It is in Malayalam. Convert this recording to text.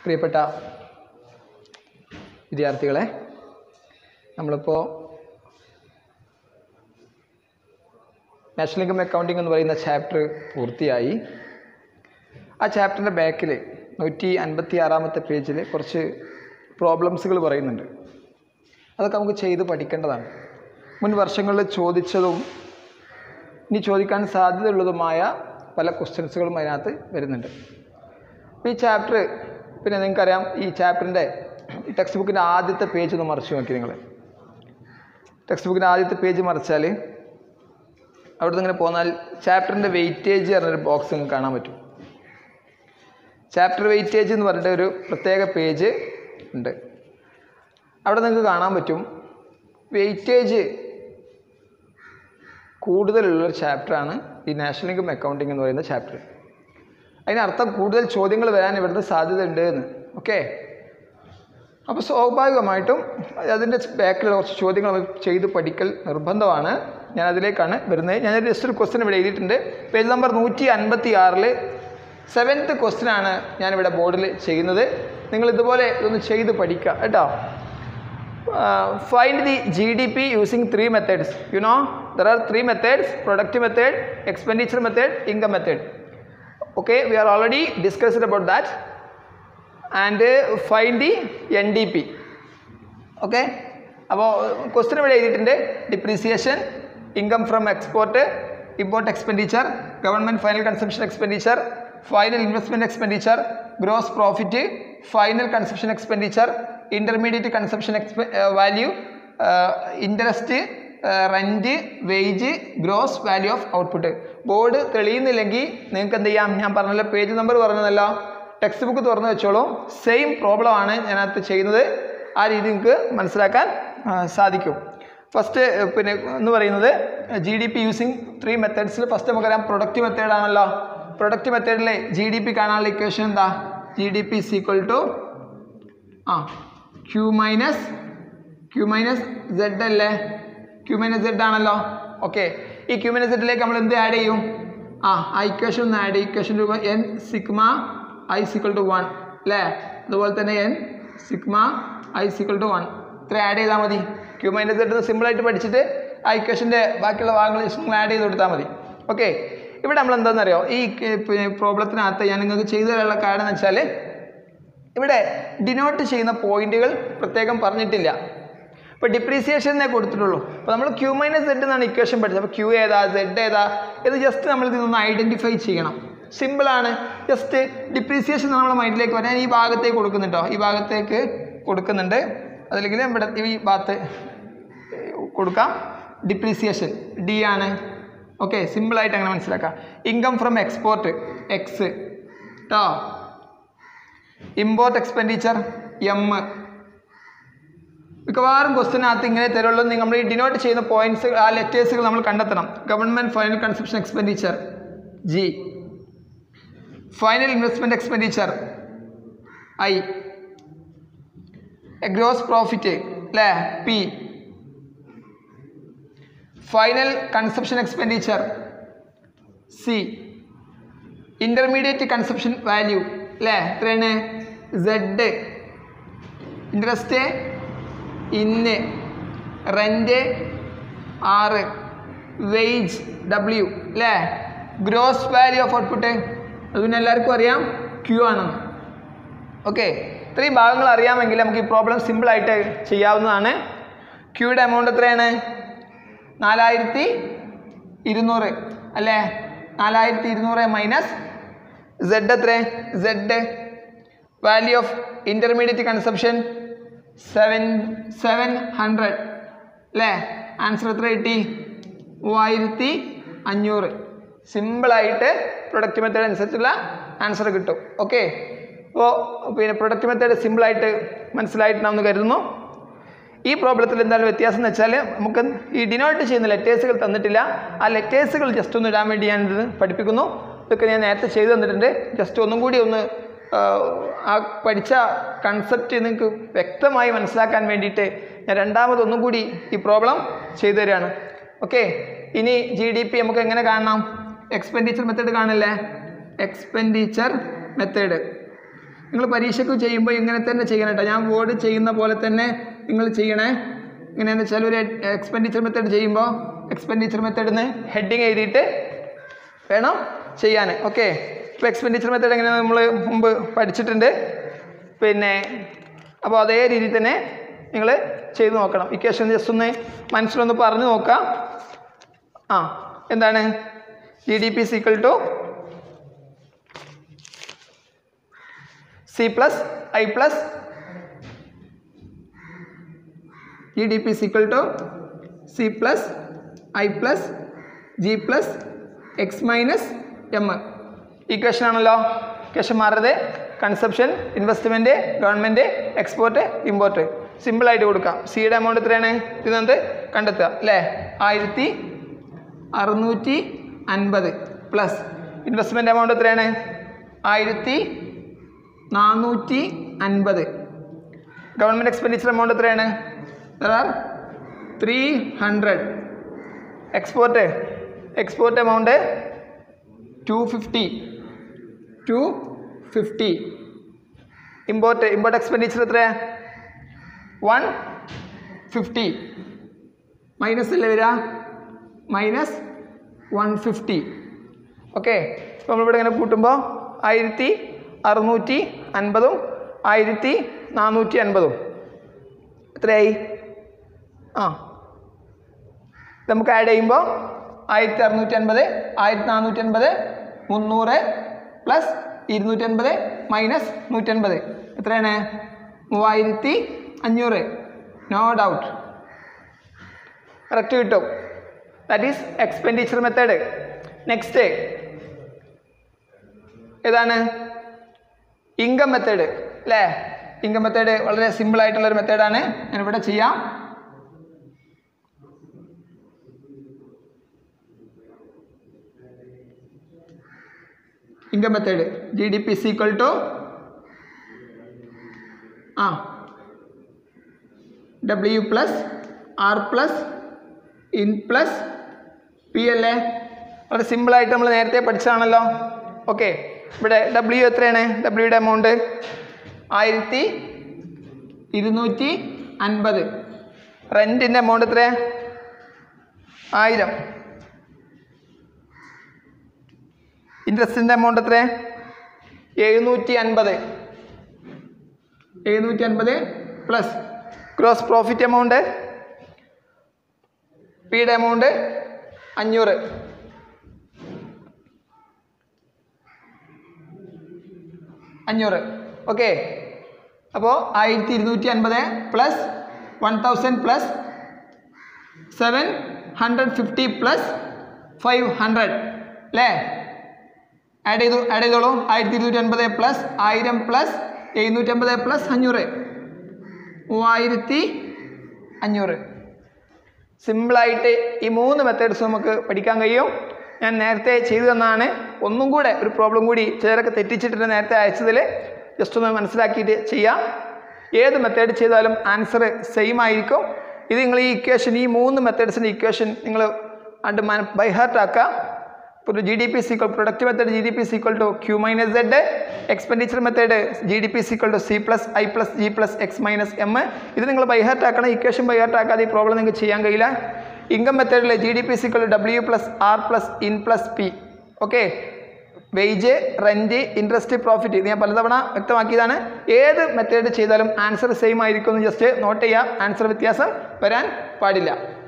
പ്രിയപ്പെട്ട വിദ്യാർത്ഥികളെ നമ്മളിപ്പോൾ നാഷണൽ ഇൻകം അക്കൗണ്ടിംഗ് എന്ന് പറയുന്ന ചാപ്റ്റർ പൂർത്തിയായി ആ ചാപ്റ്ററിൻ്റെ ബാക്കിൽ നൂറ്റി അൻപത്തി ആറാമത്തെ പേജിൽ കുറച്ച് പ്രോബ്ലംസുകൾ പറയുന്നുണ്ട് അതൊക്കെ നമുക്ക് ചെയ്ത് പഠിക്കേണ്ടതാണ് മുൻ വർഷങ്ങളിൽ ചോദിച്ചതും ഇനി ചോദിക്കാൻ സാധ്യതയുള്ളതുമായ പല ക്വസ്റ്റ്യൻസുകളും അതിനകത്ത് വരുന്നുണ്ട് അപ്പോൾ ഈ ചാപ്റ്റർ പിന്നെ നിങ്ങൾക്കറിയാം ഈ ചാപ്റ്ററിൻ്റെ ഈ ടെക്സ്റ്റ് ബുക്കിൻ്റെ ആദ്യത്തെ പേജ് ഒന്ന് മറിച്ച് നോക്കി നിങ്ങൾ ടെക്സ്റ്റ് ബുക്കിൻ്റെ ആദ്യത്തെ പേജ് മറിച്ചാൽ അവിടെ നിന്ന് ഇങ്ങനെ പോന്നാൽ ചാപ്റ്ററിൻ്റെ വെയിറ്റേജ് പറഞ്ഞൊരു ബോക്സ് നിങ്ങൾക്ക് കാണാൻ പറ്റും ചാപ്റ്റർ വെയിറ്റേജ് എന്ന് പറഞ്ഞിട്ട് ഒരു പ്രത്യേക പേജ് ഉണ്ട് അവിടെ നിങ്ങൾക്ക് കാണാൻ പറ്റും വെയിറ്റേജ് കൂടുതലുള്ളൊരു ചാപ്റ്ററാണ് ഈ നാഷണൽ ഇൻകം അക്കൗണ്ടിങ് എന്ന് പറയുന്ന ചാപ്റ്റർ അതിനർത്ഥം കൂടുതൽ ചോദ്യങ്ങൾ വരാൻ ഇവിടുന്ന് സാധ്യത ഉണ്ട് എന്ന് ഓക്കെ അപ്പോൾ സ്വാഭാവികമായിട്ടും അതിൻ്റെ ബാക്കിലുള്ള കുറച്ച് ചോദ്യങ്ങൾ നമ്മൾ ചെയ്ത് പഠിക്കൽ നിർബന്ധമാണ് ഞാൻ അതിലേക്കാണ് വരുന്നത് ഞാൻ ജസ്റ്റ് ഒരു ക്വസ്റ്റ്യൻ ഇവിടെ എഴുതിയിട്ടുണ്ട് പേജ് നമ്പർ നൂറ്റി അൻപത്തി ആറിൽ സെവൻത്ത് ക്വസ്റ്റ്യൻ ആണ് ഞാനിവിടെ ബോർഡിൽ ചെയ്യുന്നത് നിങ്ങൾ ഇതുപോലെ ഇതൊന്ന് ചെയ്ത് പഠിക്കുക കേട്ടോ find the G D P using three methods you know there are three methods product method expenditure method income method okay we are already discussed about that and uh, find the ndp okay അപ്പോൾ ക്വസ്റ്റ്യൻ ഇവിടെ എഴുതിയിട്ടുണ്ട് depreciation income from export import expenditure government final consumption expenditure final investment expenditure gross profit final consumption expenditure intermediate consumption എക്സ്പെ value interest rent wage gross value of output board തെളിയുന്നില്ലെങ്കിൽ നിങ്ങൾക്ക് എന്ത് ചെയ്യാം ഞാൻ പറഞ്ഞല്ലോ പേജ് നമ്പർ പറഞ്ഞതല്ലോ ടെക്സ്റ്റ് ബുക്ക് തുറന്ന് വെച്ചോളൂ സെയിം പ്രോബ്ലം ആണ് ഞാനകത്ത് ചെയ്യുന്നത് ആ രീതി നിങ്ങൾക്ക് മനസ്സിലാക്കാൻ ആ, സാധിക്കും ഫസ്റ്റ് പിന്നെ എന്ന് പറയുന്നത് G D P using three മെത്തേഡ്സിൽ ഫസ്റ്റ് നമുക്കറിയാം പ്രൊഡക്റ്റ് മെത്തേഡ് ആണല്ലോ പ്രൊഡക്റ്റ് മെത്തേഡിലെ ജി ഡി പി കാണാനുള്ള ഇക്വേഷൻ എന്താ G D P is equal to uh Q minus ക്യൂ മൈനസ് സെഡ് അല്ലേ ക്യൂ മൈനസ് സെഡ് ആണല്ലോ ഓക്കെ ഈ ക്യൂ മൈനസ് സെഡിലേക്ക് നമ്മൾ എന്ത് ആഡ് ചെയ്യും ആ ആ ഇക്വേഷൻ ഒന്ന് ആഡ് ചെയ്യും ഇക്വേഷൻ രൂപ N sigma I is equal to one അല്ലേ അതുപോലെ തന്നെ N sigma I is equal to one ഇത്ര ആഡ് ചെയ്താൽ മതി ക്യൂ മൈനസ് സെഡ് സിമ്പിളായിട്ട് പഠിച്ചിട്ട് ആ ഇക്വേഷൻ്റെ ബാക്കിയുള്ള ഭാഗങ്ങൾ നിങ്ങൾ ആഡ് ചെയ്ത് കൊടുത്താൽ മതി ഓക്കെ ഇവിടെ നമ്മൾ എന്താണെന്നറിയോ ഈ പ്രോബ്ലത്തിനകത്ത് ഞാൻ നിങ്ങൾക്ക് ചെയ്തു തരാനുള്ള കാരണം എന്ന് വെച്ചാൽ ഇവിടെ ഡിനോട്ട് ചെയ്യുന്ന പോയിന്റുകൾ പ്രത്യേകം പറഞ്ഞിട്ടില്ല ഇപ്പോൾ ഡിപ്രീസിയേഷനെ കൊടുത്തിട്ടുള്ളൂ അപ്പോൾ നമ്മൾ ക്യൂ മൈനസ് സെഡ് എന്നാണ് ഇക്വേഷൻ പഠിച്ചത് അപ്പോൾ ക്യൂ ഏതാ സെഡ് ഏതാ ഇത് ജസ്റ്റ് നമ്മൾ ഇതൊന്ന് ഐഡൻറ്റിഫൈ ചെയ്യണം സിമ്പിളാണ് ജസ്റ്റ് ഡിപ്രീസിയേഷൻ നമ്മുടെ മൈൻഡിലേക്ക് വരാൻ ഈ ഭാഗത്തേക്ക് കൊടുക്കുന്നുണ്ടോ ഈ ഭാഗത്തേക്ക് കൊടുക്കുന്നുണ്ട് അതല്ലെങ്കിൽ ഇവിടെ ഈ ഭാഗത്ത് കൊടുക്കാം ഡിപ്രീസിയേഷൻ ഡി ആണ് ഓക്കെ സിമ്പിളായിട്ട് അങ്ങനെ മനസ്സിലാക്കാം ഇൻകം ഫ്രം എക്സ്പോർട്ട് എക്സ് കേട്ടോ ഇമ്പോർട്ട് എക്സ്പെൻഡിച്ചർ എം മിക്കവാറും ക്വസ്റ്റിനകത്ത് ഇങ്ങനെ തരുള്ളൂ നമ്മൾ ഈ ഡിനോട്ട് ചെയ്യുന്ന പോയിന്റ്സ് ആ ലെറ്റേഴ്സുകൾ നമ്മൾ കണ്ടെത്തണം government final consumption expenditure G final investment expenditure I gross profit അല്ലേ P final consumption expenditure C intermediate consumption value അല്ലേ എത്രയാണ് Z interest in rent R wage W അല്ലേ ഗ്രോസ് വാല്യൂ ഓഫ് ഔട്ട്പുട്ട് അത് പിന്നെ എല്ലാവർക്കും അറിയാം ക്യൂ ആണെന്ന് ഓക്കെ ഇത്രയും ഭാഗങ്ങൾ അറിയാമെങ്കിൽ നമുക്ക് ഈ പ്രോബ്ലം സിമ്പിളായിട്ട് ചെയ്യാവുന്നതാണ് ക്യൂയുടെ എമൗണ്ട് എത്രയാണ് നാലായിരത്തി ഇരുന്നൂറ് അല്ലേ നാലായിരത്തി ഇരുന്നൂറ് മൈനസ് സെഡ് എത്ര Z value of intermediate consumption seven seven hundred അല്ലേ ആൻസർ എത്ര കിട്ടി മൂവായിരത്തി അഞ്ഞൂറ് സിമ്പിളായിട്ട് പ്രൊഡക്റ്റ് മെത്തേഡ് അനുസരിച്ചുള്ള ആൻസർ കിട്ടും ഓക്കെ അപ്പോൾ പിന്നെ പ്രൊഡക്റ്റ് മെത്തേഡ് സിമ്പിളായിട്ട് മനസ്സിലായിട്ടുണ്ടാവുമെന്ന് കരുതുന്നു ഈ പ്രോബ്ലത്തിൽ എന്താണ് വ്യത്യാസം എന്ന് വെച്ചാൽ നമുക്ക് ഈ ഡിനോട്ട് ചെയ്യുന്ന ലെറ്റേഴ്സുകൾ തന്നിട്ടില്ല ആ ലെറ്റേഴ്സുകൾ ജസ്റ്റ് ഒന്ന് ഇടാൻ വേണ്ടി ഞാനിത് പഠിപ്പിക്കുന്നു ഇതൊക്കെ ഞാൻ നേരത്തെ ചെയ്തു തന്നിട്ടുണ്ട് ജസ്റ്റ് ഒന്നും കൂടി ഒന്ന് ആ, ആ പഠിച്ച കൺസെപ്റ്റ് നിങ്ങൾക്ക് വ്യക്തമായി മനസ്സിലാക്കാൻ വേണ്ടിയിട്ട് ഞാൻ രണ്ടാമതൊന്നും കൂടി ഈ പ്രോബ്ലം ചെയ്തു തരികയാണ് ഓക്കെ ഇനി ജി ഡി പി നമുക്ക് എങ്ങനെ കാണണം എക്സ്പെൻഡിച്ചർ മെത്തേഡ് കാണില്ലേ എക്സ്പെൻഡിച്ചർ മെത്തേഡ് നിങ്ങൾ പരീക്ഷയ്ക്ക് ചെയ്യുമ്പോൾ ഇങ്ങനെ തന്നെ ചെയ്യണം കേട്ടോ ഞാൻ ബോർഡ് ചെയ്യുന്ന പോലെ തന്നെ നിങ്ങൾ ചെയ്യണേ ഇങ്ങനെയെന്ന് വെച്ചാൽ ഒരു എക്സ്പെൻഡിച്ചർ മെത്തേഡ് ചെയ്യുമ്പോൾ എക്സ്പെൻഡിച്ചർ മെത്തേഡിന്ന് ഹെഡിങ് എഴുതിയിട്ട് വേണം ചെയ്യാൻ ഓക്കെ ഇപ്പോൾ എക്സ്പെൻഡിച്ചർ മെത്തേഡ് എങ്ങനെയാണ് നമ്മൾ മുമ്പ് പഠിച്ചിട്ടുണ്ട് പിന്നെ അപ്പോൾ അതേ രീതിയിൽ തന്നെ നിങ്ങൾ ചെയ്ത് നോക്കണം ഇക്വേഷൻ ജസ്റ്റ് ഒന്ന് മനസ്സിലൊന്ന് പറഞ്ഞു നോക്കാം ആ എന്താണ് G D P is equal to C plus I plus G D P is equal to C plus I plus G plus X minus M equation ആണല്ലോ ഇക്വേഷൻ മാറരുത് consumption investment government export import സിമ്പിളായിട്ട് കൊടുക്കാം സിയുടെ എമൗണ്ട് എത്രയാണ് ഇതിനകത്ത് കണ്ടെത്തുക അല്ലേ ആയിരത്തി അറുന്നൂറ്റി അൻപത് പ്ലസ് ഇൻവെസ്റ്റ്മെൻറ്റ് എമൗണ്ട് എത്രയാണ് ആയിരത്തി നാനൂറ്റി അൻപത് ഗവൺമെൻറ് എക്സ്പെൻഡിച്ചർ എമൗണ്ട് എത്രയാണ് there are three hundred export export amount two fifty two fifty import import expenditure എത്രയാണ് വൺ ഫിഫ്റ്റി മൈനസ് അല്ലേ വരിക മൈനസ് വൺ ഫിഫ്റ്റി ഓക്കെ ഇപ്പോൾ നമ്മളിവിടെ ഇങ്ങനെ കൂട്ടുമ്പോൾ ആയിരത്തി അറുന്നൂറ്റി അൻപതും ആയിരത്തി നാനൂറ്റി അൻപതും എത്രയായി ആ നമുക്ക് ആഡ് ചെയ്യുമ്പോൾ ആയിരത്തി അറുന്നൂറ്റി അൻപത് ആയിരത്തി നാനൂറ്റി അൻപത് മുന്നൂറ് പ്ലസ് ഇരുന്നൂറ്റി അൻപത് മൈനസ് നൂറ്റൻപത് എത്രയാണ് മൂവായിരത്തി അഞ്ഞൂറ് നോ ഡൗട്ട് കറക്റ്റ് കിട്ടും that is expenditure method next ഏതാണ് ഇൻകം മെത്തേഡ് അല്ലേ ഇൻകം മെത്തേഡ് വളരെ സിമ്പിൾ ആയിട്ടുള്ള ഒരു മെത്തേഡാണ് ഞാൻ ഇവിടെ ചെയ്യാം income method G D P is equal to uh W plus R plus in plus P അല്ലേ വളരെ സിമ്പിളായിട്ട് നമ്മൾ നേരത്തെ പഠിച്ചതാണല്ലോ ഓക്കെ ഇവിടെ ഡബ്ല്യു എത്രയാണ് ഡബ്ല്യുടെ എമൗണ്ട് ആയിരത്തി ഇരുന്നൂറ്റി അൻപത് റെൻറ്റിൻ്റെ എമൗണ്ട് എത്രയാണ് ആയിരം ഇൻട്രസ്റ്റിൻ്റെ എമൗണ്ട് എത്ര എഴുന്നൂറ്റി അൻപത് എഴുന്നൂറ്റി അൻപത് പ്ലസ് ഗ്രോസ് പ്രോഫിറ്റ് എമൗണ്ട് പിയുടെ എമൗണ്ട് അഞ്ഞൂറ് അഞ്ഞൂറ് ഓക്കെ അപ്പോൾ ആയിരത്തി ഇരുന്നൂറ്റി അൻപത് plus one thousand plus seven hundred fifty plus five hundred അല്ലേ ആഡ് ചെയ്തു ആഡ് ചെയ്തോളൂ ആയിരത്തി ഇരുന്നൂറ്റി അൻപത് പ്ലസ് ആയിരം പ്ലസ് എഴുന്നൂറ്റി അമ്പത് പ്ലസ് അഞ്ഞൂറ് മൂവായിരത്തി അഞ്ഞൂറ് സിമ്പിളായിട്ട് ഈ മൂന്ന് മെത്തേഡ്സ് നമുക്ക് പഠിക്കാൻ കഴിയും ഞാൻ നേരത്തെ ചെയ്തു തന്നാണ് ഒന്നും കൂടെ ഒരു പ്രോബ്ലം കൂടി ചിലരൊക്കെ തെറ്റിച്ചിട്ട് നേരത്തെ അയച്ചതിൽ ജസ്റ്റ് ഒന്ന് മനസ്സിലാക്കിയിട്ട് ചെയ്യാം ഏത് മെത്തേഡ് ചെയ്താലും ആൻസർ സെയിം ആയിരിക്കും ഇത് നിങ്ങൾ ഈ ഇക്വേഷൻ ഈ മൂന്ന് മെത്തേഡ്സിൻ്റെ ഇക്വേഷൻ നിങ്ങൾ അണ്ട് മന ബൈ ഹാർട്ട് ആക്കുക ഇപ്പോൾ G D P is equal product method G D P is equal to Q minus Z expenditure method G D P is equal to C plus I plus G plus X minus M ഇത് നിങ്ങൾ ബൈ ഹാർട്ട് ആക്കണം ഇക്വേഷൻ ബൈ ഹാർട്ട് ആക്കാതെ ഈ പ്രോബ്ലം നിങ്ങൾക്ക് ചെയ്യാൻ കഴിയില്ല ഇൻകം മെത്തേഡിൽ G D P is equal W plus R plus in plus P okay wage rent interest profit ഇത് ഞാൻ പലതവണ വ്യക്തമാക്കിയതാണ് ഏത് മെത്തേഡ് ചെയ്താലും ആൻസർ സെയിം ആയിരിക്കും എന്ന് ജസ്റ്റ് നോട്ട് ചെയ്യുക ആൻസർ വ്യത്യാസം വരാൻ പാടില്ല